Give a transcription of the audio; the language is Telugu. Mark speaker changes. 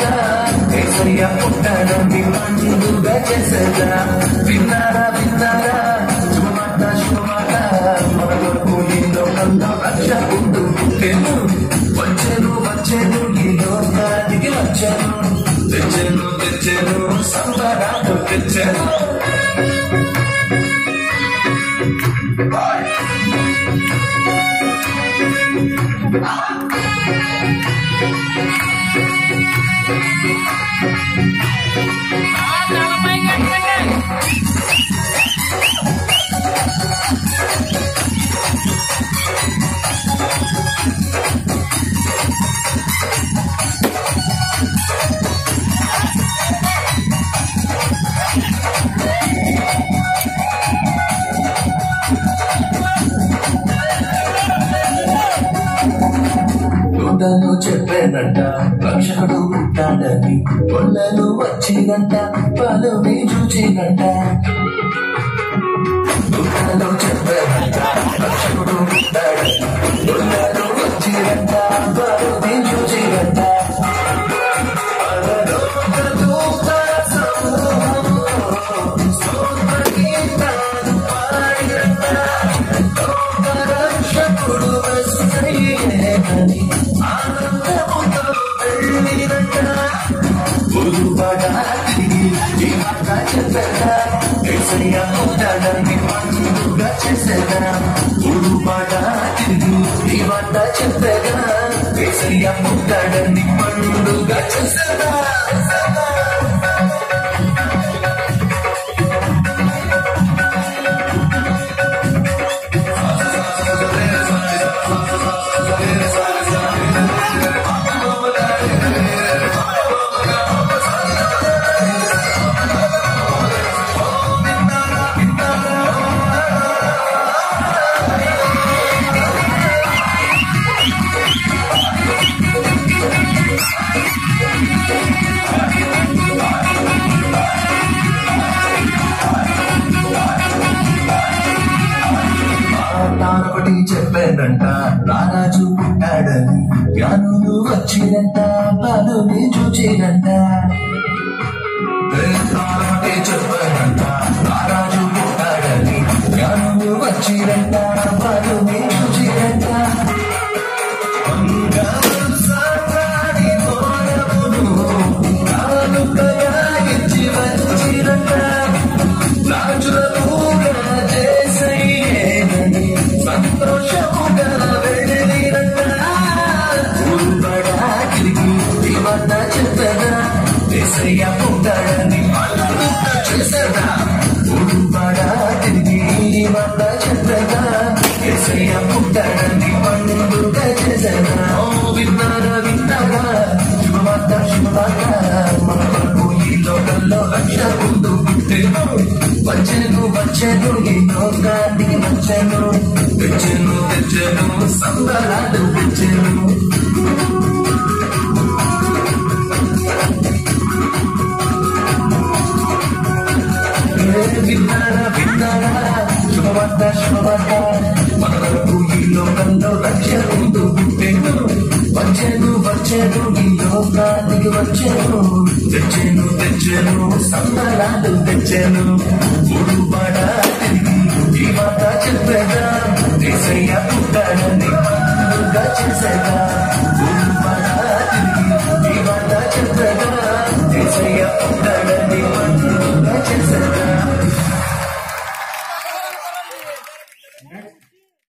Speaker 1: విన్నారా ఏసయ్య పుట్టాడని పండుగ చేసేదా విన్నారా విన్నారా శుభమాట శుభమాట మన కొరకు ఈ లోకంలో రక్షకుంటూ పుట్టెను వచ్చెను వచ్చెను ఈ లోకానికి వచ్చెను తెచ్చెను తెచ్చెను సంబరాలు తెచ్చెను యోధను చెప్పానంట రక్షకుడు పుట్టాడని పొన్నలు వచ్చినంట పదవి చూచినంట యోధను చెప్పానంట రక్షకుడు పుట్టాడని పొన్నలు వచ్చినంట పదవి చూచినంట పరలోక దూతల సమూహము స్తోత్ర గీతాలు పాడినంట రక్షకుడు వస్తేనని ఆనందముతో వెళ్ళినట్ట గురుపగా తిరిగి ఈ మాట చెప్పగా ఏసయ్య ఉంటాడని పండుగ చేసేదా గురుపగా తిరిగి ఈ మాట చెప్పగా ఏసయ్య ఉంటాడని పండుగ చేసేదా తానొకటి చెప్పాడంట రారాజు పుట్టాడని జ్ఞానులు వచ్చినంట పలుని చూచినంట తానొకటి చెప్పాడంట రారాజు పుట్టాడని జ్ఞానులు వచ్చినంట పలుని చూచినంట బంగారు సామ్రాణి మోడమును కానుకగా ఇచ్చి వచ్చినంట రాజులముగా చేసయ్యేనని సంతోషముగా వెళ్ళిరంట ఊరుబడా తిరిగి ఇవన్న చెప్పగా ఏసయ్య పుట్టాడని పండుగ చేసగా ఊరుబడా తిరిగి ఇవన్న చెప్పగా ఏసయ్య పుట్టాడని పండుగ చేసగా ఓ విన్నారా విన్నారా శుభవార్త శుభవార్త మన కొరకు ఈ లోకంలో రక్ష ముందు పుట్టెను వచ్చెను వచ్చెను ఈ లోకానికి వచ్చెను తెచ్చెను తెచ్చెను సంబరాలు తెచ్చెను ఏ విన్నారా విన్నారా శుభవార్త శుభవార్త మన కొరకు ఈ లోకంలో రక్ష ముందు పుట్టెను వచ్చెను వచ్చెను ఈ లోకానికి వచ్చెను తెచ్చెను తెచ్చెను సంబరాలు తెచ్చెను ఉడుపడా